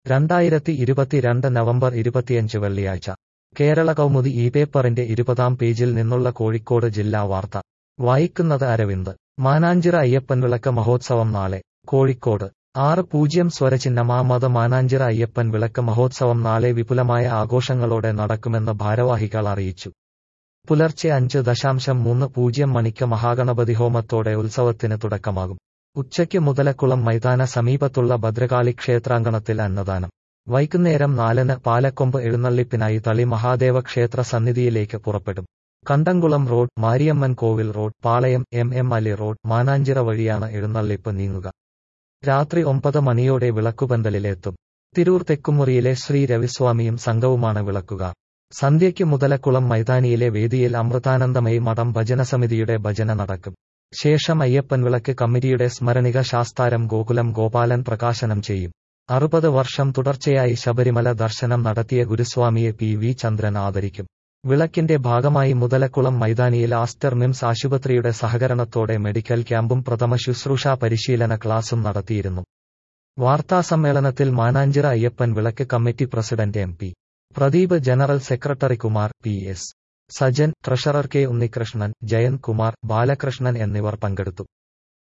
രണ്ടായിരത്തി ഇരുപത്തിരണ്ട് നവംബർ ഇരുപത്തിയഞ്ച് വെള്ളിയാഴ്ച കേരള കൗമുദി ഈ പേപ്പറിന്റെ ഇരുപതാം പേജിൽ നിന്നുള്ള കോഴിക്കോട് ജില്ലാ വാർത്ത വായിക്കുന്നത് അരവിന്ദ് മാനാഞ്ചിറ അയ്യപ്പൻ വിളക്ക് മഹോത്സവം നാളെ കോഴിക്കോട് ആറ് പൂജ്യം സ്വരചിഹ്നമാമത മാനാഞ്ചിറ അയ്യപ്പൻ വിളക്ക് മഹോത്സവം നാളെ വിപുലമായ ആഘോഷങ്ങളോടെ നടക്കുമെന്ന് ഭാരവാഹികൾ അറിയിച്ചു പുലർച്ചെ അഞ്ച് ദശാംശം മൂന്ന് പൂജ്യം മണിക്ക് മഹാഗണപതി ഹോമത്തോടെ ഉത്സവത്തിന് തുടക്കമാകും ഉച്ചയ്ക്ക് മുതലക്കുളം മൈതാന സമീപത്തുള്ള ഭദ്രകാളി ക്ഷേത്രാങ്കണത്തിൽ അന്നദാനം വൈകുന്നേരം നാലിന് പാലക്കൊമ്പ് എഴുന്നള്ളിപ്പിനായി തളി മഹാദേവ ക്ഷേത്ര സന്നിധിയിലേക്ക് പുറപ്പെടും Kandamkulam road Mariamman Kovil road Palayam M M Ali road Mananchira വഴിയാണ് എഴുന്നള്ളിപ്പ് നീങ്ങുക രാത്രി ഒമ്പത് മണിയോടെ വിളക്കുപന്തലിലെത്തും തിരൂർ തെക്കുമുറിയിലെ ശ്രീ രവിസ്വാമിയും സംഘവുമാണ് വിളക്കുകാർ സന്ധ്യയ്ക്ക് മുതലക്കുളം മൈതാനിയിലെ വേദിയിൽ അമൃതാനന്ദമയി മഠം ഭജനസമിതിയുടെ ഭജന നടക്കും ശേഷം അയ്യപ്പൻ വിളക്ക് കമ്മിറ്റിയുടെ സ്മരണിക ശാസ്താരം ഗോകുലം ഗോപാലൻ പ്രകാശനം ചെയ്യും അറുപത് വർഷം തുടർച്ചയായി ശബരിമല ദർശനം നടത്തിയ ഗുരുസ്വാമിയെ പി വി ചന്ദ്രൻ ആദരിക്കും വിളക്കിന്റെ ഭാഗമായി മുതലക്കുളം മൈതാനിയിൽ ആസ്റ്റർ മിംസ് ആശുപത്രിയുടെ സഹകരണത്തോടെ മെഡിക്കൽ ക്യാമ്പും പ്രഥമ ശുശ്രൂഷ പരിശീലന ക്ലാസും നടത്തിയിരുന്നു വാർത്താസമ്മേളനത്തിൽ Mananchira Ayyappan Vilakku committee president M P Pradeep general secretary Kumar P S Sajan treasurer K Unnikrishnan Jayanth Kumar Balakrishnan എന്നിവർ പങ്കെടുത്തു